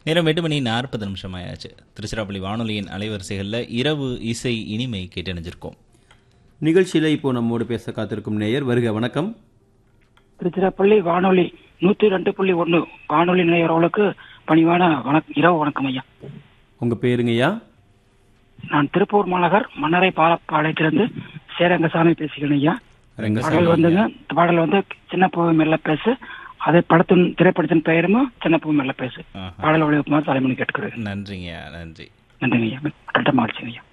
நேரம் எட்டு மணி நாற்பது நிமிஷம் ஆயாச்சு திருச்சிராப்பள்ளி வானொலியின் அலைவரிசைகளில் இரவு இசை இனிமை கேட்டணிஞ்சிருக்கோம் நிகழ்ச்சியில இப்போ நம்மோடு பேச காத்திருக்கும் நேயர் வருக வணக்கம் திருச்சிராப்பள்ளி வானொலி நூத்தி ரெண்டு புள்ளி ஒண்ணு வானொலி நேயர்களுக்கு பணிவான வணக்கம் இரவு வணக்கம் ஐயா உங்க பேருங்கய்யா நான் திருப்பூர் மாநகர் மன்னரை பாலப்பாளையத்திலிருந்து சேரங்கசாமி பேசுகிறேன் ஐயா ரங்கசாமி பாடல் வந்துங்க இந்த பாடல் வந்து சின்ன பூ மெல்ல பேசு அதே படத்தின் திரைப்படத்தின் பெயரும் சின்ன பூ மெல்ல பேசு ஆஹா. பாடல் ஒளிவுக்குமார் தலைமணி கேட்டுக்கிறேன் நன்றிங்க நன்றி நன்றிங்க ஐயா கரெக்டாக மகிழ்ச்சிங்க ஐயா